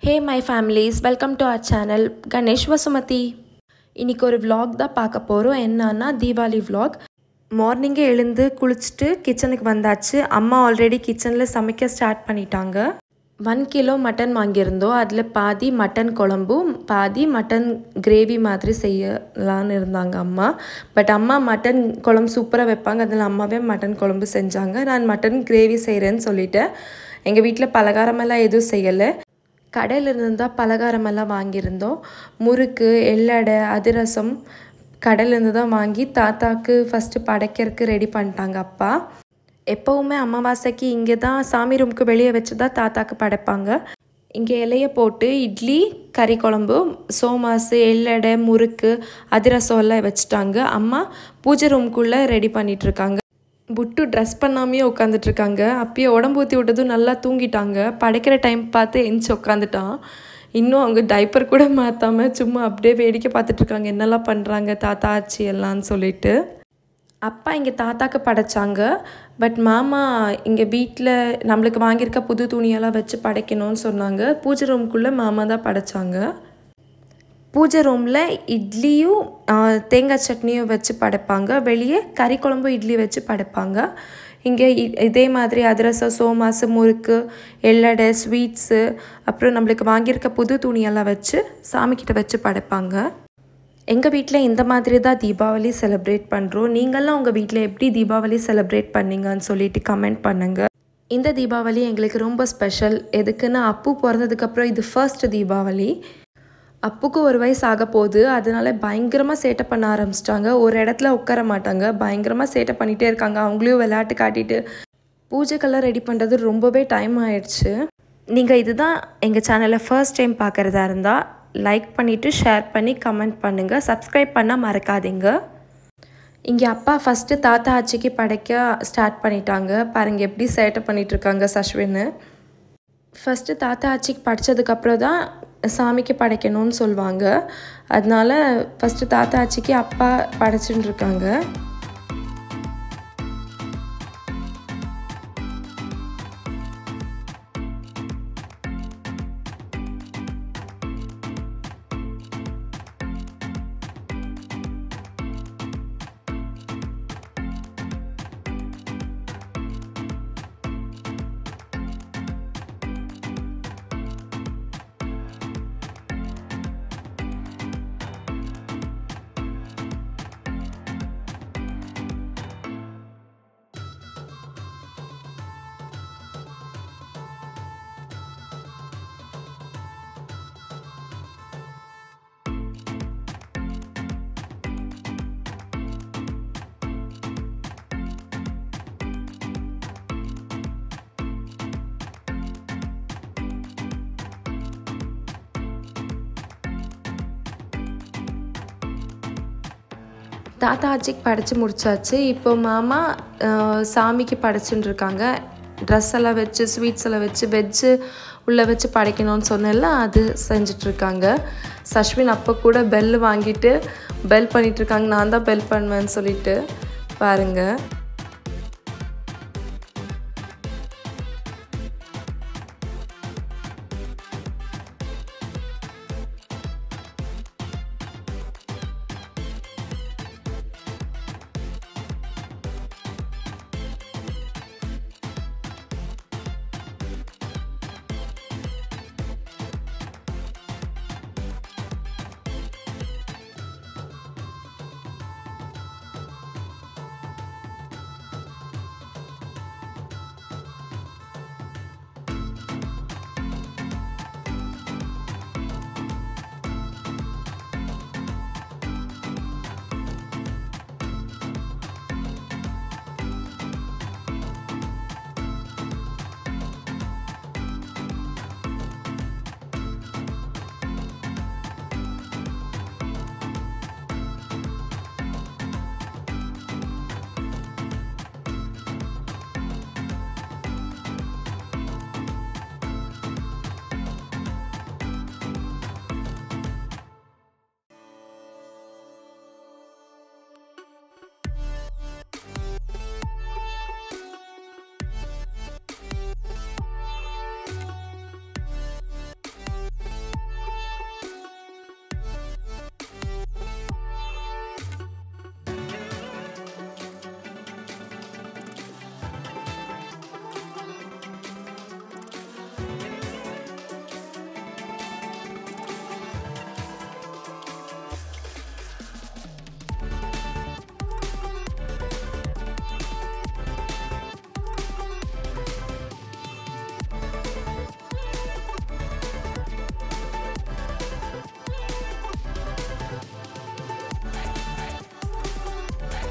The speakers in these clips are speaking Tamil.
Hey my families welcome to our channel Ganesh Vasumathi இன்றைக்கி ஒரு vlog தான் பார்க்க போகிறோம் என்னன்னா தீபாவளி vlog மார்னிங்கே எழுந்து குளிச்சுட்டு கிச்சனுக்கு வந்தாச்சு அம்மா ஆல்ரெடி கிச்சனில் சமைக்க ஸ்டார்ட் பண்ணிட்டாங்க ஒன் கிலோ மட்டன் வாங்கியிருந்தோம் அதில் பாதி மட்டன் குழம்பும் பாதி மட்டன் கிரேவி மாதிரி செய்யலான்னு இருந்தாங்க அம்மா பட் அம்மா மட்டன் குழம்பு சூப்பராக வைப்பாங்க அதில் அம்மாவே மட்டன் குழம்பு செஞ்சாங்க நான் மட்டன் கிரேவி செய்கிறேன்னு சொல்லிட்டேன் எங்கள் வீட்டில் பலகாரமெல்லாம் எதுவும் செய்யலை கடையிலிருந்து தான் பலகாரமெல்லாம் வாங்கியிருந்தோம் முறுக்கு எள்ளடை அதிரசம் கடையிலேருந்து தான் வாங்கி தாத்தாக்கு ஃபஸ்ட்டு படைக்கிறதுக்கு ரெடி பண்ணிட்டாங்க அப்பா எப்போவுமே அமாவாசைக்கு இங்கே தான் சாமி ரூமுக்கு வெளியே வச்சு தான் தாத்தாக்கு படைப்பாங்க இங்கே இலைய போட்டு இட்லி கறி குழம்பு சோமாசு எள்ளடை முறுக்கு அதிரசம் எல்லாம் வச்சுட்டாங்க அம்மா பூஜை ரூம்குள்ளே ரெடி பண்ணிகிட்ருக்காங்க புட்டு ட்ரெஸ் பண்ணாமையே உட்காந்துட்ருக்காங்க அப்பயே உடம்பு ஊற்றி விட்டதும் நல்லா தூங்கிட்டாங்க படைக்கிற டைம் பார்த்து எந்திச்சு உட்காந்துட்டான் இன்னும் அவங்க டைப்பர் கூட மாற்றாம சும்மா அப்படியே வேடிக்கை பார்த்துட்ருக்காங்க என்னெல்லாம் பண்ணுறாங்க தாத்தா ஆச்சி எல்லாம்னு சொல்லிட்டு அப்பா இங்கே தாத்தாக்கு படைச்சாங்க பட் மாமா இங்கே வீட்டில் நம்மளுக்கு வாங்கியிருக்க புது துணியெல்லாம் வச்சு படைக்கணும்னு சொன்னாங்க பூஜை ரூம்குள்ளே மாமா தான் படைச்சாங்க பூஜை ரூமில் இட்லியும் ஆ, தேங்காய் சட்னியும் வச்சு படைப்பாங்க வெளியே கறி குழம்பு இட்லி வச்சு படைப்பாங்க இங்கே இ- இதே மாதிரி அதிரசம் சோமாசு முறுக்கு எள்ளடை ஸ்வீட்ஸு அப்புறம் நம்மளுக்கு வாங்கியிருக்க புது துணியெல்லாம் வச்சு சாமிக்கிட்ட வச்சு படைப்பாங்க எங்கள் வீட்டில் இந்த மாதிரி தான் தீபாவளி செலிப்ரேட் பண்ணுறோம் நீங்கள்லாம் உங்கள் வீட்டில் எப்படி தீபாவளி செலிப்ரேட் பண்ணீங்கன்னு சொல்லிட்டு கமெண்ட் பண்ணுங்கள் இந்த தீபாவளி எங்களுக்கு ரொம்ப ஸ்பெஷல் எதுக்குன்னா அப்பு பிறந்ததுக்கப்புறம் இது ஃபர்ஸ்ட் தீபாவளி அப்புக்கு ஒரு வயசு ஆக போகுது அதனால பயங்கரமாக சேட்டை பண்ண ஆரம்பிச்சிட்டாங்க ஒரு இடத்துல உட்கார மாட்டாங்க பயங்கரமாக சேட்டை பண்ணிகிட்டே இருக்காங்க அவங்களையும் விளையாட்டு காட்டிட்டு பூஜைக்கெல்லாம் ரெடி பண்ணுறது ரொம்பவே டைம் ஆயிடுச்சு நீங்கள் இதுதான் எங்கள் சேனலை ஃபர்ஸ்ட் டைம் பார்க்குறதா இருந்தால் லைக் பண்ணிவிட்டு ஷேர் பண்ணி கமெண்ட் பண்ணுங்கள் சப்ஸ்கிரைப் பண்ண மறக்காதீங்க இங்கே அப்பா ஃபஸ்ட்டு தாத்தா ஆச்சிக்கு படைக்க ஸ்டார்ட் பண்ணிட்டாங்க பாருங்க எப்படி சேட்டை பண்ணிட்டு இருக்காங்க சஷ்வின்னு ஃபஸ்ட்டு தாத்தா ஆச்சிக்கு படித்ததுக்கப்புறம் தான் சாமிக்கு படைக்கணும்னு சொல்லுவாங்க அதனால ஃபஸ்ட்டு தாத்தா ஆச்சிக்கு அப்பா படைச்சுட்டு இருக்காங்க தாத்தா ஆச்சிக்கு படைச்சு முடிச்சாச்சு இப்போ மாமா அஹ், சாமிக்கு படைச்சுட்டு இருக்காங்க ட்ரெஸ் எல்லாம் வச்சு ஸ்வீட்ஸ் எல்லாம் வச்சு வெஜ்ஜு உள்ளே வச்சு படைக்கணும்னு சொன்னேன்ல அது செஞ்சுட்டு இருக்காங்க சஷ்வின் அப்போ கூட பெல் வாங்கிட்டு பெல் பண்ணிட்டு இருக்காங்க நான் தான் பெல் பண்ணுவேன்னு சொல்லிட்டு பாருங்க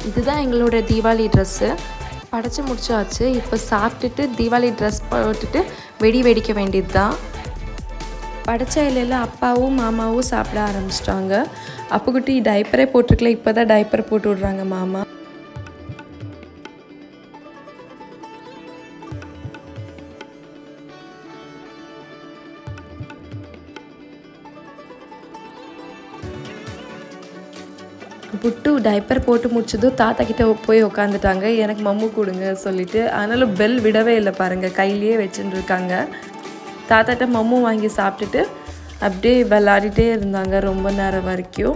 இதுதான் எங்களோட தீபாவளி ட்ரெஸ்ஸு படைச்சி முடிச்சாச்சு இப்போ சாப்பிட்டுட்டு தீபாவளி ட்ரெஸ் போட்டுட்டு வெடி வெடிக்க வேண்டியது தான் படைச்ச இலையில் அப்பாவும் மாமாவும் சாப்பிட ஆரம்பிச்சிட்டாங்க அப்புக்குட்டி டைப்பரே போட்டிருக்கல இப்போ தான் டைப்பர் போட்டு விட்றாங்க மாமா புட்டு டைப்பர் போட்டு முடிச்சதும் தாத்தா கிட்ட போய் உட்காந்துட்டாங்க எனக்கு மம்மு கொடுங்க சொல்லிட்டு ஆனாலும் பெல் விடவே இல்லை பாருங்க கையிலேயே வச்சுட்டு இருக்காங்க தாத்தாட்ட மம்மு வாங்கி சாப்பிட்டுட்டு அப்படியே விளாடிட்டே இருந்தாங்க ரொம்ப நேரம் வரைக்கும்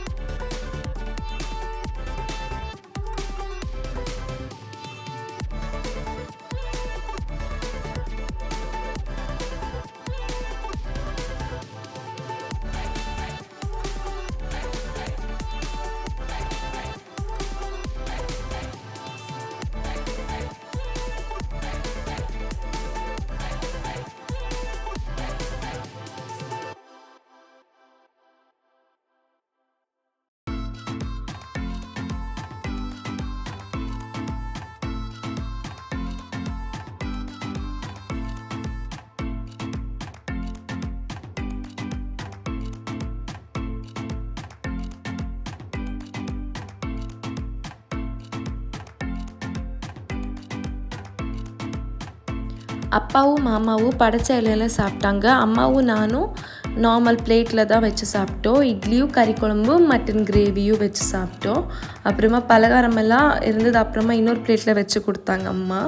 அப்பாவும் மாமாவும் படைச்ச இலையில சாப்பிட்டாங்க அம்மாவும் நானும் நார்மல் பிளேட்டில் தான் வச்சு சாப்பிட்டோம் இட்லியும் கறி குழம்பும் மட்டன் கிரேவியும் வச்சு சாப்பிட்டோம் அப்புறமா பலகாரமெல்லாம் இருந்தது அப்புறமா இன்னொரு பிளேட்டில் வச்சு கொடுத்தாங்க அம்மா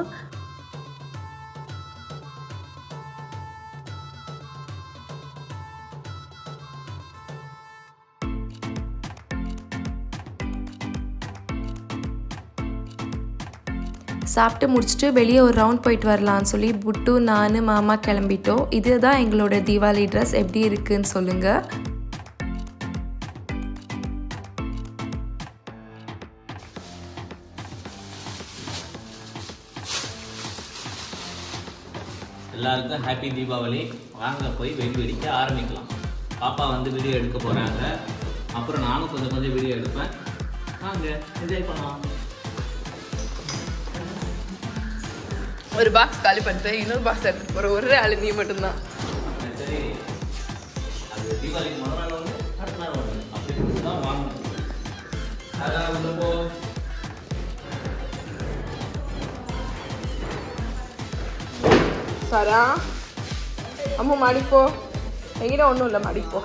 சாப்பிட்டு முடிச்சுட்டு வெளியே ஒரு ரவுண்ட் போயிட்டு வரலான்னு சொல்லி புட்டு நான் மாமா கிளம்பிட்டோம் இதுதான் எங்களோட தீபாவளி ட்ரெஸ் எப்படி இருக்குன்னு சொல்லுங்கள் எல்லாருக்கும் ஹாப்பி தீபாவளி வாங்க போய் வெடி வெடிக்க ஆரம்பிக்கலாம் பாப்பா வந்து வீடியோ எடுக்க போறாங்க அப்புறம் நானும் கொஞ்சம் கொஞ்சம் வீடியோ எடுப்பேன் வாங்க என்ஜாய் பண்ணலாம் ஒரு பாக்ஸ் காலி பண்ணிட்டு இன்னொரு பாக்ஸ் எடுத்துட்டு போற ஒரே ஆளு நீ மட்டும்தான் சரி அது தீபாவளிக்கு முதல் நாள் வந்து அடுத்த நாள் வந்து அப்படி தான் வாங்கணும் அதான் வந்து போ சரா அம்மா மாடிப்போ எங்கிட்ட ஒன்றும் இல்லை மாடிப்போ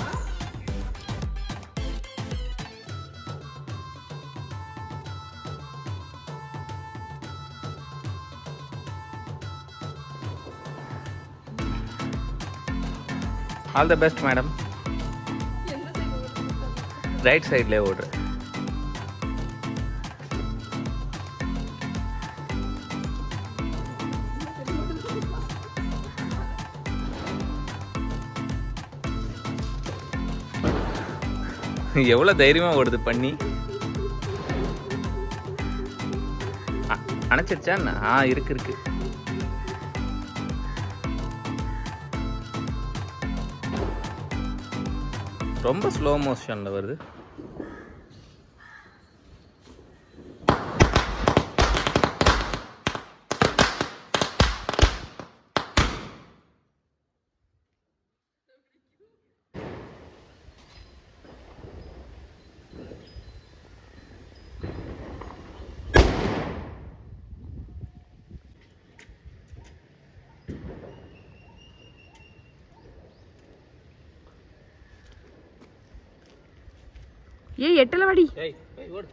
all the best madam right சைட்லேயே ஓடுற எவ்வளோ தைரியமாக ஓடுது பண்ணி அ- அணைச்சிருச்சா என்ன? ஆ இருக்கு இருக்கு ரொம்ப ஸ்லோ மோஷனில் வருது ஏய் எட்டல வாடி ஏய் ஏய் ஓடு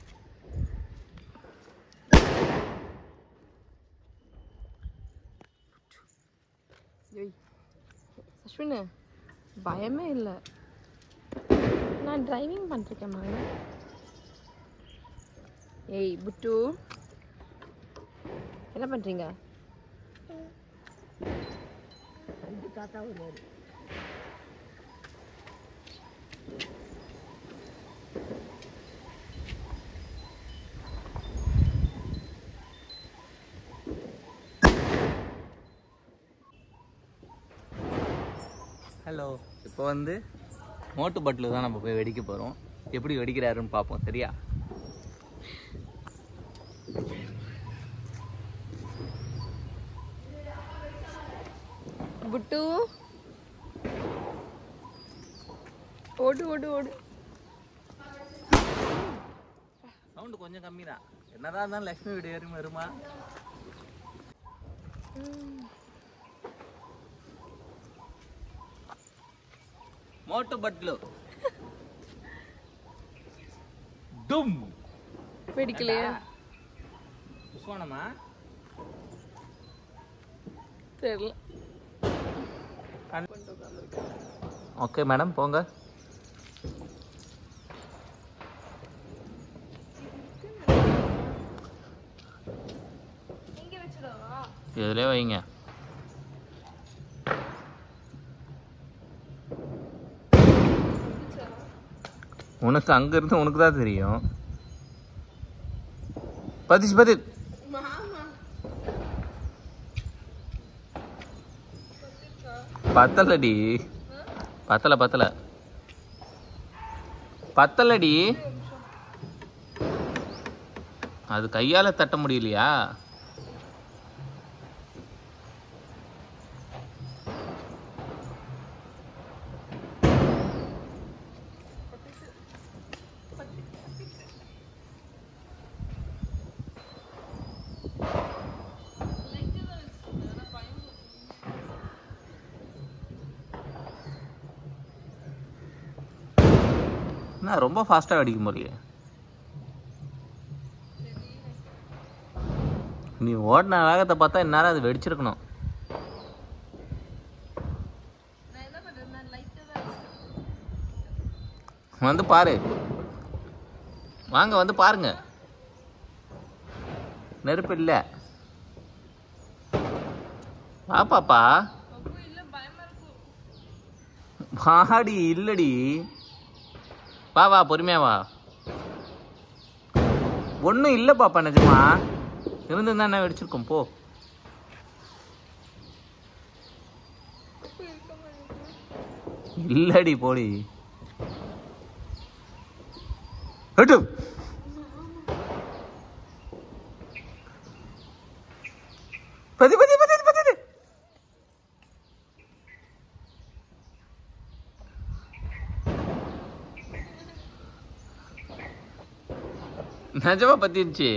ஏய் அஸ்வின் பயமே இல்லை நான் டிரைவிங் பண்ணிருக்கேம்மா ஏய் புட்டு என்ன பண்றீங்க ஹலோ இப்போ வந்து மோட்டு பட்டில் தான் நம்ம போய் வெடிக்க போகிறோம் எப்படி வெடிக்கிறாருன்னு பார்ப்போம் சரியா குட்டு ஓடு ஓடு ஓடு சவுண்டு கொஞ்சம் கம்மி தான் என்னதான் இருந்தாலும் லக்ஷ்மி வீடு ஏறி வருமா மோட்டு பட்லு டும் வெடிக்கலையா புஷ்வானமா தெரியல ஓகே மேடம் போங்க இதுல வைங்க உனக்கு அங்க இருந்து உனக்கு தான் தெரியும் பதிச்சு பதி பத்தலடி பத்தல பத்தல பத்தலடி அது கையால தட்ட முடியலையா என்ன ரொம்ப ஃபாஸ்ட்டாக அடிக்கும் போலியே நீ ஓடின வேகத்தை பார்த்தா இந்நேரம் அது வெடிச்சிருக்கணும் வந்து பாரு வாங்க வந்து பாருங்க நெருப்பு இல்லை வா பாப்பா வாடி இல்லடி வா வா பொறுமையா வா ஒன்றும் இல்லை பாப்பா நிஜமா இருந்திருந்தா என்ன வெடிச்சிருக்கோம் போ இல்லடி போடி எட்டு பதி பதி பதி பதி நிஜமா பத்திருச்சு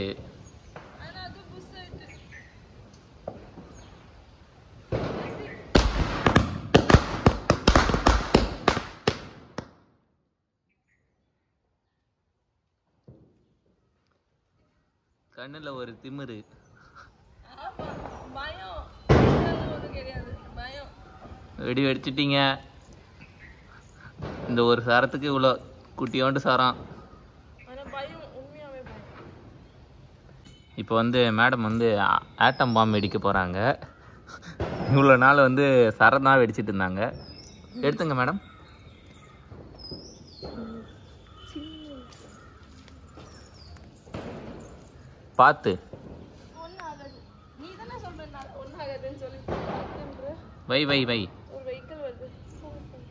கண்ணுல ஒரு திமிரு பயம் ஒன்றும் கிடையாது பயம் வெடி வெடிச்சிட்டீங்க இந்த ஒரு சாரத்துக்கு இவ்வளோ குட்டியோண்டு சாரம் ஆனா பயம் உண்மையாவே பயம் இப்போ வந்து மேடம் வந்து ஆ- ஆட்டம் பாம்பு வெடிக்க போகிறாங்க இவ்வளோ நாள் வந்து சரம் தான் வெடிச்சிட்டு இருந்தாங்க எடுத்துங்க மேடம் பார்த்து ஒன்றும் ஆகாது நீ தானே சொல்ற ஒன்றும் ஆகாதுன்னு சொல்லி பார்த்துன்ற. வை வை வை ஒரு வெஹிக்கிள் வருது Phone பண்ணு.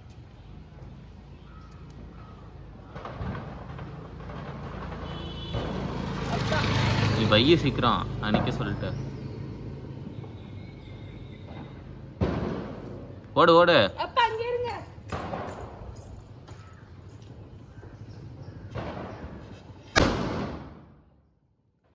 நீ வைய சீக்கிரம் அன்னைக்கே சொல்லிட்டேன் ஓடு ஓடு அப்பா